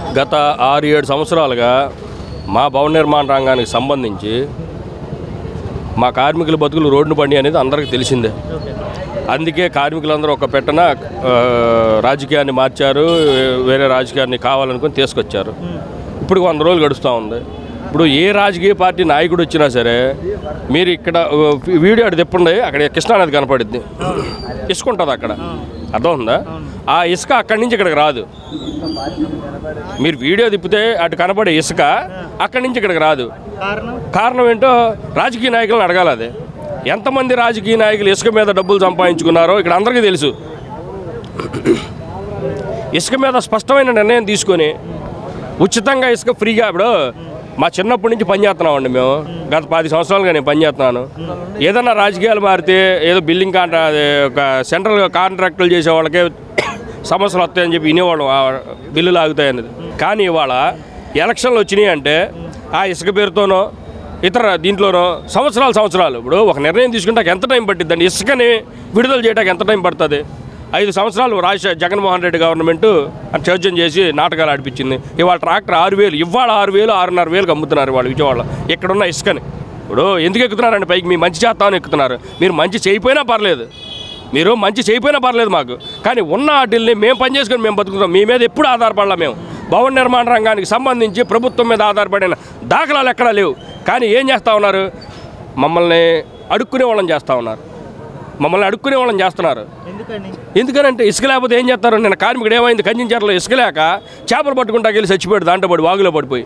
గత ఆరు ఏడు సంవత్సరాలుగా మా భవన నిర్మాణ రంగానికి సంబంధించి మా కార్మికుల బతుకులు రోడ్డును పడి అనేది అందరికీ తెలిసిందే అందుకే కార్మికులందరూ ఒక పెట్టన ఆ, రాజకీయాన్ని మార్చారు వేరే రాజకీయాన్ని కావాలనుకుని తీసుకొచ్చారు ఇప్పుడు వంద రోజులు గడుస్తూ ఉంది ఇప్పుడు ఏ రాజకీయ పార్టీ నాయకుడు వచ్చినా సరే మీరు ఇక్కడ ఆ, వీడియో అటు తిప్పండి అక్కడ కృష్ణానది కనపడుద్ది ఇసుక ఉంటుంది అక్కడ అర్థం ఉందా ఆ ఇసుక అక్కడి నుంచి ఇక్కడికి రాదు మీరు వీడియో తిప్పితే అటు కనపడే ఇసుక అక్కడి నుంచి ఇక్కడికి రాదు కారణం కారణం ఏంటో రాజకీయ నాయకులను అడగాలి అది ఎంతమంది రాజకీయ నాయకులు ఇసుక మీద డబ్బులు సంపాదించుకున్నారో ఇక్కడ అందరికీ తెలుసు ఇసుక మీద స్పష్టమైన నిర్ణయం తీసుకొని ఉచితంగా ఇసుక ఫ్రీగా ఇప్పుడు మా చిన్నప్పటి నుంచి పనిచేస్తున్నామండి మేము గత పది సంవత్సరాలుగా నేను పనిచేస్తున్నాను ఏదైనా రాజకీయాలు మారితే ఏదో బిల్డింగ్ కాంట్రా అది ఒక సెంట్రల్ కాంట్రాక్టులు చేసే వాళ్ళకే సమస్యలు వస్తాయని చెప్పి వినేవాళ్ళం ఆ బిల్లులు ఆగుతాయన్నది కానీ ఇవాళ ఎలక్షన్లు వచ్చినాయి అంటే ఆ ఇసుక పేరుతోనో ఇతర దీంట్లోనో సంవత్సరాలు సంవత్సరాలు ఇప్పుడు ఒక నిర్ణయం తీసుకుంటే ఎంత టైం పట్టిద్దండి ఇసుకని విడుదల చేయడానికి ఎంత టైం పడుతుంది ఐదు సంవత్సరాలు రాజ జగన్మోహన్ రెడ్డి గవర్నమెంట్ చర్చం చేసి నాటకాలు ఆడిపించింది ఇవాళ ట్రాక్టర్ ఆరు వేలు ఇవాళ ఆరు వేలు ఆరున్నర వేలకు అమ్ముతున్నారు వాళ్ళు విజయవాడలో ఇక్కడున్న ఇసుకని ఇప్పుడు ఎందుకు ఎక్కుతున్నారండి పైకి మీ మంచి చేస్తామని ఎక్కుతున్నారు మీరు మంచి చేయకపోయినా పర్లేదు మీరు మంచి చేయకపోయినా పర్లేదు మాకు కానీ ఉన్న వాటిల్ని మేము పని చేసుకొని మేము బతుకుతాం మీ మీద ఎప్పుడు ఆధారపడలా మేము భవన నిర్మాణ రంగానికి సంబంధించి ప్రభుత్వం మీద ఆధారపడిన దాఖలాలు ఎక్కడా లేవు కానీ ఏం చేస్తూ ఉన్నారు మమ్మల్ని అడుక్కునే వాళ్ళని చేస్తూ ఉన్నారు మమ్మల్ని అడుక్కునే వాళ్ళని చేస్తున్నారు ఎందుకని ఎందుకనంటే ఇసుక లేకపోతే ఏం చేస్తారు నిన్న కార్మికుడు ఏమైంది కంచించర్లో ఇసుక లేక చేపలు పట్టుకుంటాకి వెళ్ళి చచ్చిపోయాడు దాంట్లో పడి వాగులో పడిపోయి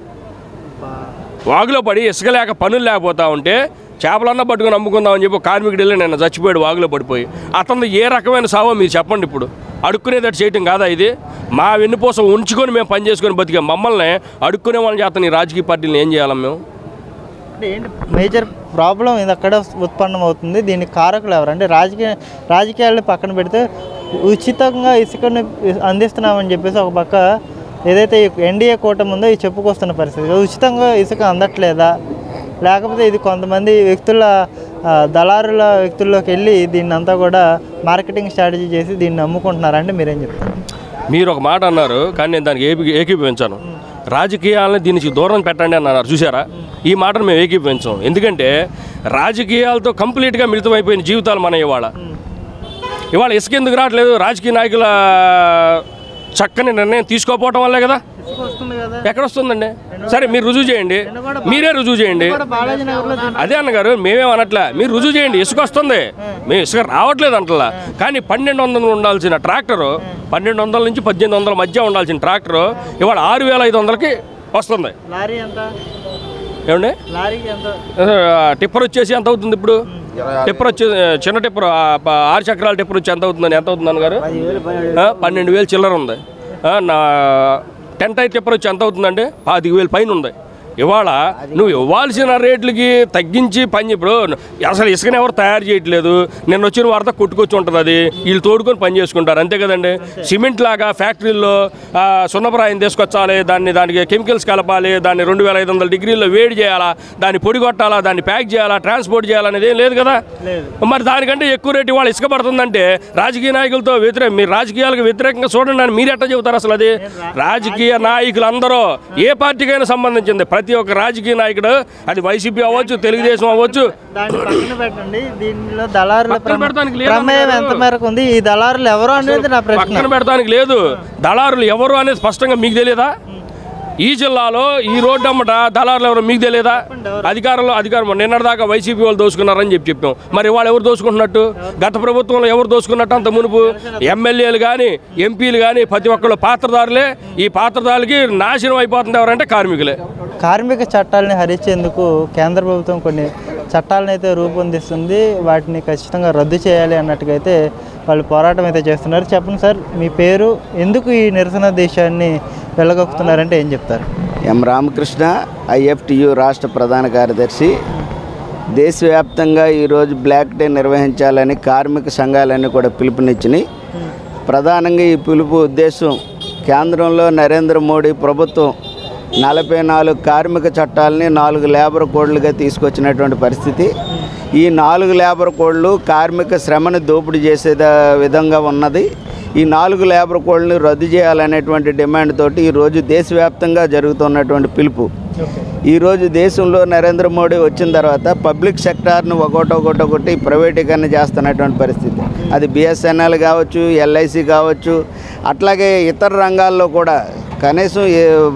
వాగులో పడి ఇసుక లేక పనులు లేకపోతా ఉంటే చేపలన్నా పట్టుకొని అమ్ముకుందామని చెప్పి ఒక కార్మికుడు వెళ్ళి నిన్న చచ్చిపోయాడు వాగులో పడిపోయి అతను ఏ రకమైన సావో మీరు చెప్పండి ఇప్పుడు అడుక్కునేదట్టు చేయటం కాదా ఇది మా వెన్నుపూస ఉంచుకొని మేము పని చేసుకొని బతికాం మమ్మల్ని అడుక్కునే వాళ్ళని చేస్తాను ఈ రాజకీయ పార్టీలు ఏం చేయాలి మేము అంటే ఏంటి మేజర్ ప్రాబ్లం ఇది అక్కడ ఉత్పన్నం అవుతుంది దీనికి కారకులు ఎవరు అంటే రాజకీయ రాజకీయాలను పక్కన పెడితే ఉచితంగా ఇసుకను అందిస్తున్నామని చెప్పేసి ఒక పక్క ఏదైతే ఎన్డీఏ కూటమి ఉందో ఇది చెప్పుకొస్తున్న పరిస్థితి ఉచితంగా ఇసుక అందట్లేదా లేకపోతే ఇది కొంతమంది వ్యక్తుల ఆ, దళారుల వ్యక్తుల్లోకి వెళ్ళి దీన్ని అంతా కూడా మార్కెటింగ్ స్ట్రాటజీ చేసి దీన్ని అమ్ముకుంటున్నారు అంటే మీరేం చెప్తారు మీరు ఒక మాట అన్నారు కానీ నేను దానికి ఏపీ ఏకీభవించాను రాజకీయాలను దీనికి దూరం పెట్టండి అన్నారు చూసారా ఈ మాటను మేము ఏకీభవించాం ఎందుకంటే రాజకీయాలతో కంప్లీట్గా మిళితమైపోయిన జీవితాలు మన ఇవాళ ఇవాళ ఇసుక ఎందుకు రావట్లేదు రాజకీయ నాయకుల చక్కని నిర్ణయం తీసుకోకపోవటం వల్లే కదా ఇసుక వస్తుంది కదా ఎక్కడ వస్తుందండి సరే మీరు రుజువు చేయండి మీరే రుజువు చేయండి కూడా బాలాజీ నగర్లో అదే అన్నగారు మేమేం అనట్లే మీరు రుజువు చేయండి ఇసుక వస్తుంది మేము ఇసుక రావట్లేదు అంటలా కానీ పన్నెండు వందలు ఉండాల్సిన ట్రాక్టరు పన్నెండు వందల నుంచి పద్దెనిమిది వందల మధ్య ఉండాల్సిన ట్రాక్టరు ఇవాళ ఆరు వేల ఐదు వందలకి వస్తుంది లారీ ఎంత ఏమండి లారీకి ఎంత ఆ, టిప్పర్ వచ్చేసి ఎంత అవుతుంది ఇప్పుడు టిప్పర్ వచ్చే చిన్న టిప్పర్ ఆ, ప- ఆరు చక్రాల టిప్పర్ వచ్చి ఎంత అవుతుందని ఎంత అవుతుంది అన్నగారు ఆ, పన్నెండు వేలు చిల్లర ఉంది ఆ, నా టెన్ టైర్ టిప్పర్ వచ్చి ఎంత అవుతుందండి పాతిక వేలు పైన ఉంది ఇవాళ నువ్వు ఇవ్వాల్సిన రేట్లకి తగ్గించి పని ఇప్పుడు అసలు ఇసుకని ఎవరు తయారు చేయట్లేదు నిన్న వచ్చిన వార్త కొట్టుకొచ్చి ఉంటుంది అది వీళ్ళు తోడుకొని పని చేసుకుంటారు అంతే కదండి సిమెంట్ లాగా ఫ్యాక్టరీల్లో ఆ, సున్నపరాయిని తీసుకొచ్చాలి దాన్ని దానికి కెమికల్స్ కలపాలి దాన్ని రెండు వేల ఐదు వందల డిగ్రీల్లో వేడి చేయాలా దాన్ని పొడి కొట్టాలా దాన్ని ప్యాక్ చేయాలా ట్రాన్స్పోర్ట్ చేయాలనేది ఏం లేదు కదా లేదు మరి దానికంటే ఎక్కువ రేటు వాళ్ళు ఇసుక పడుతుందంటే రాజకీయ నాయకులతో వ్యతిరేక మీరు రాజకీయాలకు వ్యతిరేకంగా చూడండి అని మీరు ఎట్లా చెబుతారు అసలు అది రాజకీయ నాయకులు అందరూ ఏ పార్టీకైనా సంబంధించింది ప్రతి ఒక్క రాజకీయ నాయకుడు అది వైసీపీ అవ్వచ్చు తెలుగుదేశం అవ్వచ్చు దాన్ని పక్కన పెట్టండి దీనిలో దళారుల పక్కన పెడతానికి లేదు ప్రమేయం ఎంత మేరకు ఉంది ఈ దళారులు ఎవరు అనేది నా ప్రశ్న పక్కన పెడతానికి లేదు దళారులు ఎవరు అనేది స్పష్టంగా మీకు తెలియదా ఈ జిల్లాలో ఈ రోడ్డు అమ్మట దళారులు ఎవరు మీకు తెలియదా అధికారంలో అధికారం నిన్నటిదాకా వైసీపీ వాళ్ళు దోచుకున్నారని చెప్పి చెప్పాం మరి వాళ్ళు ఎవరు దోచుకుంటున్నట్టు గత ప్రభుత్వంలో ఎవరు దోచుకున్నట్టు అంత మునుపు ఎమ్మెల్యేలు కానీ ఎంపీలు కానీ ప్రతి ఒక్కళ్ళు పాత్రదారులే ఈ పాత్రదారులకి నాశనం అయిపోతుంది ఎవరంటే కార్మికులే కార్మిక చట్టాలని హరించేందుకు కేంద్ర ప్రభుత్వం కొన్ని చట్టాలను అయితే రూపొందిస్తుంది వాటిని ఖచ్చితంగా రద్దు చేయాలి అన్నట్టుగా అయితే వాళ్ళు పోరాటం అయితే చేస్తున్నారు చెప్పండి సార్ మీ పేరు ఎందుకు ఈ నిరసన దేశాన్ని వెళ్ళగొక్కుతున్నారంటే ఏం చెప్తారు ఎం రామకృష్ణ ఐఎఫ్టియు రాష్ట్ర ప్రధాన కార్యదర్శి దేశవ్యాప్తంగా ఈరోజు బ్లాక్ డే నిర్వహించాలని కార్మిక సంఘాలన్నీ కూడా పిలుపునిచ్చినాయి ప్రధానంగా ఈ పిలుపు ఉద్దేశం కేంద్రంలో నరేంద్ర మోడీ ప్రభుత్వం నలభై నాలుగు కార్మిక చట్టాలని నాలుగు లేబర్ కోడ్లుగా తీసుకొచ్చినటువంటి పరిస్థితి ఈ నాలుగు లేబర్ కోడ్లు కార్మిక శ్రమను దోపిడీ చేసే ద- విధంగా ఉన్నది ఈ నాలుగు లేబర్ కోడ్ని రద్దు చేయాలనేటువంటి డిమాండ్ తోటి ఈరోజు దేశవ్యాప్తంగా జరుగుతున్నటువంటి పిలుపు ఈరోజు దేశంలో నరేంద్ర మోడీ వచ్చిన తర్వాత పబ్లిక్ సెక్టార్ను ఒకటి ఒకటి ఒకటి ప్రైవేటీకరణ చేస్తున్నటువంటి పరిస్థితి అది బిఎస్ఎన్ఎల్ కావచ్చు ఎల్ఐసి కావచ్చు అట్లాగే ఇతర రంగాల్లో కూడా కనీసం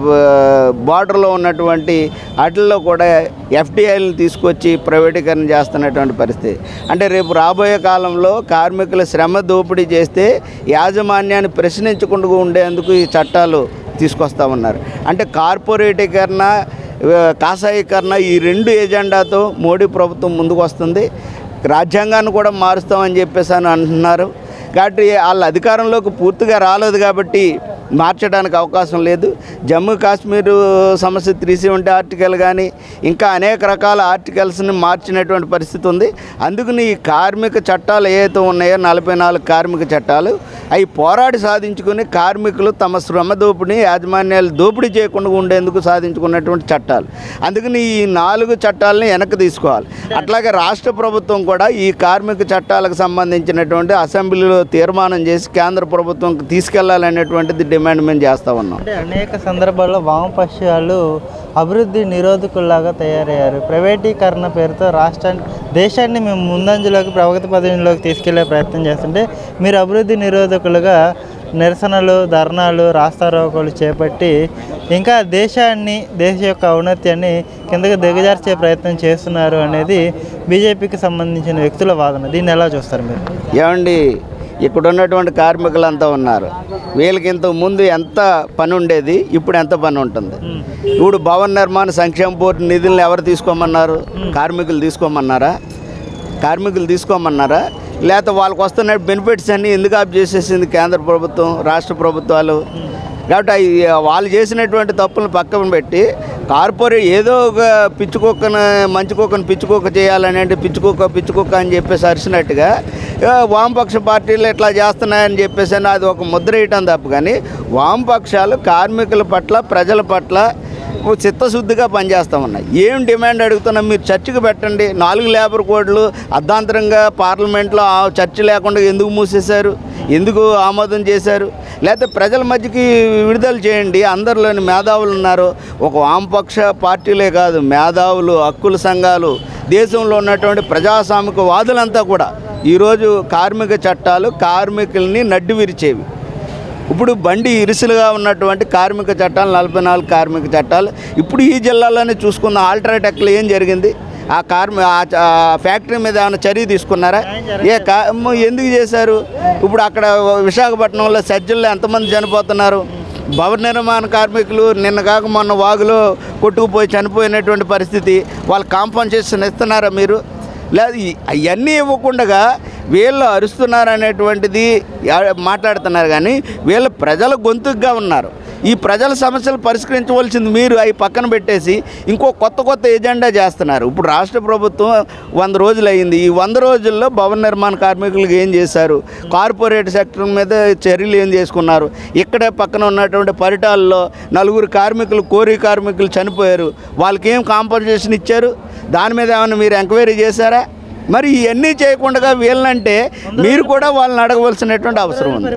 బార్డర్లో ఉన్నటువంటి వాటిల్లో కూడా ఎఫ్డిఐలను తీసుకొచ్చి ప్రైవేటీకరణ చేస్తున్నటువంటి పరిస్థితి అంటే రేపు రాబోయే కాలంలో కార్మికుల శ్రమ దోపిడీ చేస్తే యాజమాన్యాన్ని ప్రశ్నించకుండా ఉండేందుకు ఈ చట్టాలు తీసుకొస్తా ఉన్నారు అంటే కార్పొరేటీకరణ ఆ, కాషాయీకరణ ఈ రెండు ఎజెండాతో మోడీ ప్రభుత్వం ముందుకు వస్తుంది రాజ్యాంగాన్ని కూడా మారుస్తామని చెప్పేసి అని అంటున్నారు కాబట్టి వాళ్ళ అధికారంలోకి పూర్తిగా రాలేదు కాబట్టి మార్చడానికి అవకాశం లేదు జమ్మూ కాశ్మీర్ సమస్య త్రీ సెవెంటీ ఆర్టికల్ కానీ ఇంకా అనేక రకాల ఆర్టికల్స్ని మార్చినటువంటి పరిస్థితి ఉంది అందుకని ఈ కార్మిక చట్టాలు ఏవైతే ఉన్నాయో నలభై నాలుగు కార్మిక చట్టాలు అవి పోరాడి సాధించుకుని కార్మికులు తమ శ్రమ దోపిడీ యాజమాన్యాలు దోపిడీ చేయకుండా ఉండేందుకు సాధించుకున్నటువంటి చట్టాలు అందుకని ఈ నాలుగు చట్టాలని వెనక్కి తీసుకోవాలి అట్లాగే రాష్ట్ర ప్రభుత్వం కూడా ఈ కార్మిక చట్టాలకు సంబంధించినటువంటి అసెంబ్లీలో తీర్మానం చేసి కేంద్ర ప్రభుత్వంకి తీసుకెళ్లాలనేటువంటిది డిమాండ్ మేము చేస్తా ఉన్నాం అంటే అనేక సందర్భాల్లో వామపక్షాలు అభివృద్ధి నిరోధకుల్లాగా తయారయ్యారు ప్రైవేటీకరణ పేరుతో రాష్ట్రాన్ని దేశాన్ని మేము ముందంజలోకి ప్రగతి పదవిలోకి తీసుకెళ్లే ప్రయత్నం చేస్తుంటే మీరు అభివృద్ధి నిరోధకులుగా నిరసనలు ధర్నాలు రాస్తారోకోలు చేపట్టి ఇంకా దేశాన్ని దేశ యొక్క ఔన్నత్యాన్ని కిందకి దిగజార్చే ప్రయత్నం చేస్తున్నారు అనేది బీజేపీకి సంబంధించిన వ్యక్తుల వాదన దీన్ని ఎలా చూస్తారు మీరు ఏమండి ఇక్కడ ఉన్నటువంటి కార్మికులంతా ఉన్నారు వీళ్ళకి ఇంతకు ముందు ఎంత పని ఉండేది ఇప్పుడు ఎంత పని ఉంటుంది ఇప్పుడు భవన నిర్మాణ సంక్షేమ బోర్డు నిధులను ఎవరు తీసుకోమన్నారు కార్మికులు తీసుకోమన్నారా కార్మికులు తీసుకోమన్నారా లేకపోతే వాళ్ళకి వస్తున్న బెనిఫిట్స్ అన్నీ ఎందుకు ఆఫ్ చేసేసింది కేంద్ర ప్రభుత్వం రాష్ట్ర ప్రభుత్వాలు కాబట్టి అవి వాళ్ళు చేసినటువంటి తప్పులను పక్కన పెట్టి కార్పొరేట్ ఏదో ఒక పిచ్చుకోకను మంచి కుక్కను పిచ్చుకోక చేయాలని అంటే పిచ్చుకోక పిచ్చుకోక అని చెప్పేసి అరిచినట్టుగా ఏ, వామపక్ష పార్టీలు ఇట్లా చేస్తున్నాయని చెప్పేసి అని అది ఒక ముద్ర వేయటం తప్ప కానీ వామపక్షాలు కార్మికుల పట్ల ప్రజల పట్ల ఓ చిత్తశుద్ధిగా పనిచేస్తా ఉన్నాయి ఏం డిమాండ్ అడుగుతున్నాం మీరు చర్చకు పెట్టండి నాలుగు లేబర్ కోడ్లు అర్ధాంతరంగా పార్లమెంట్లో ఆ చర్చ లేకుండా ఎందుకు మూసేశారు ఎందుకు ఆమోదం చేశారు లేకపోతే ప్రజల మధ్యకి విడుదల చేయండి అందరిలోని మేధావులు ఉన్నారు ఒక వామపక్ష పార్టీలే కాదు మేధావులు హక్కుల సంఘాలు దేశంలో ఉన్నటువంటి ప్రజాస్వామిక వాదులంతా కూడా ఈరోజు కార్మిక చట్టాలు కార్మికుల్ని నడ్డి విరిచేవి ఇప్పుడు బండి ఇరుసులుగా ఉన్నటువంటి కార్మిక చట్టాలు నలభై నాలుగు కార్మిక చట్టాలు ఇప్పుడు ఈ జిల్లాలోనే చూసుకున్న ఆల్ట్రాటెక్లో ఏం జరిగింది ఆ కార్మి ఆ చ- ఆ ఫ్యాక్టరీ మీద ఏమైనా చర్య తీసుకున్నారా ఏ కా మ- ఎందుకు చేశారు ఇప్పుడు అక్కడ విశాఖపట్నంలో సజ్జల్లో ఎంతమంది చనిపోతున్నారు భవన నిర్మాణ కార్మికులు నిన్న కాక మొన్న వాగులో కొట్టుకుపోయి చనిపోయినటువంటి పరిస్థితి వాళ్ళు కాంపన్సేషన్ ఇస్తున్నారా మీరు లేదు అవన్నీ ఇవ్వకుండా వీళ్ళు అరుస్తున్నారు అనేటువంటిది యా- మాట్లాడుతున్నారు కానీ వీళ్ళు ప్రజల గొంతుగా ఉన్నారు ఈ ప్రజల సమస్యలు పరిష్కరించవలసింది మీరు అవి పక్కన పెట్టేసి ఇంకో కొత్త కొత్త ఎజెండా చేస్తున్నారు ఇప్పుడు రాష్ట్ర ప్రభుత్వం వంద రోజులు అయింది ఈ వంద రోజుల్లో భవన నిర్మాణ కార్మికులకు ఏం చేశారు కార్పొరేట్ సెక్టర్ మీద చర్యలు ఏం చేసుకున్నారు ఇక్కడే పక్కన ఉన్నటువంటి పరిటాల్లో నలుగురు కార్మికులు కోరి కార్మికులు చనిపోయారు వాళ్ళకి ఏం కాంపన్సేషన్ ఇచ్చారు దాని మీద ఏమైనా మీరు ఎంక్వైరీ చేశారా మరి ఇవన్నీ చేయకుండా వీళ్ళంటే మీరు కూడా వాళ్ళని అడగవలసినటువంటి అవసరం ఉంది